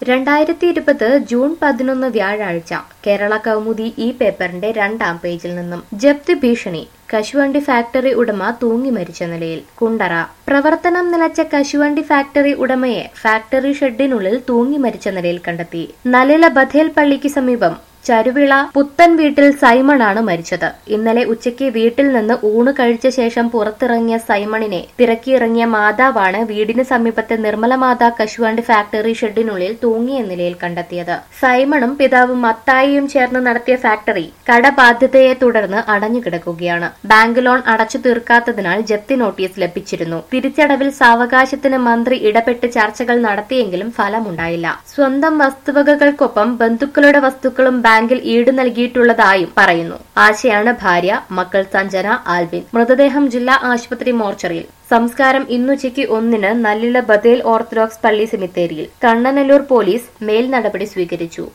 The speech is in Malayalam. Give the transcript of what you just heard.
രണ്ടായിരത്തി ഇരുപത് ജൂൺ പതിനൊന്ന് വ്യാഴാഴ്ച കേരള കൗമുദി ഈ പേപ്പറിന്റെ രണ്ടാം പേജിൽ നിന്നും ജപ്തി ഭീഷണി കശുവണ്ടി ഫാക്ടറി ഉടമ തൂങ്ങി മരിച്ച നിലയിൽ കുണ്ടറ പ്രവർത്തനം നിലച്ച കശുവണ്ടി ഫാക്ടറി ഉടമയെ ഫാക്ടറി ഷെഡിനുള്ളിൽ തൂങ്ങി മരിച്ച നിലയിൽ കണ്ടെത്തി നലില ബഥേൽ പള്ളിക്ക് സമീപം ചരുവിള പുത്തൻ വീട്ടിൽ സൈമണാണ് മരിച്ചത് ഇന്നലെ ഉച്ചയ്ക്ക് വീട്ടിൽ നിന്ന് ഊണ് കഴിച്ച ശേഷം പുറത്തിറങ്ങിയ സൈമണിനെ തിരക്കിയിറങ്ങിയ മാതാവാണ് വീടിന് സമീപത്തെ നിർമ്മല മാതാ കശുവണ്ടി ഫാക്ടറി ഷെഡിനുള്ളിൽ തൂങ്ങിയ നിലയിൽ കണ്ടെത്തിയത് സൈമണും പിതാവും മത്തായിയും ചേർന്ന് നടത്തിയ ഫാക്ടറി കടബാധ്യതയെ തുടർന്ന് അടഞ്ഞുകിടക്കുകയാണ് ബാങ്ക് ലോൺ അടച്ചു തീർക്കാത്തതിനാൽ ജപ്തി നോട്ടീസ് ലഭിച്ചിരുന്നു തിരിച്ചടവിൽ സാവകാശത്തിന് മന്ത്രി ഇടപെട്ട് ചർച്ചകൾ നടത്തിയെങ്കിലും ഫലമുണ്ടായില്ല സ്വന്തം വസ്തുവകകൾക്കൊപ്പം ബന്ധുക്കളുടെ വസ്തുക്കളും ബാങ്കിൽ ഈട് നൽകിയിട്ടുള്ളതായും പറയുന്നു ആശയാണ് ഭാര്യ മക്കൾ സഞ്ജന ആൽവിൻ മൃതദേഹം ജില്ലാ ആശുപത്രി മോർച്ചറിയിൽ സംസ്കാരം ഇന്നുച്ചയ്ക്ക് ഒന്നിന് നല്ലില ബദേൽ ഓർത്തഡോക്സ് പള്ളി സെമിത്തേരിയിൽ കണ്ണനല്ലൂർ പോലീസ് മേൽ നടപടി സ്വീകരിച്ചു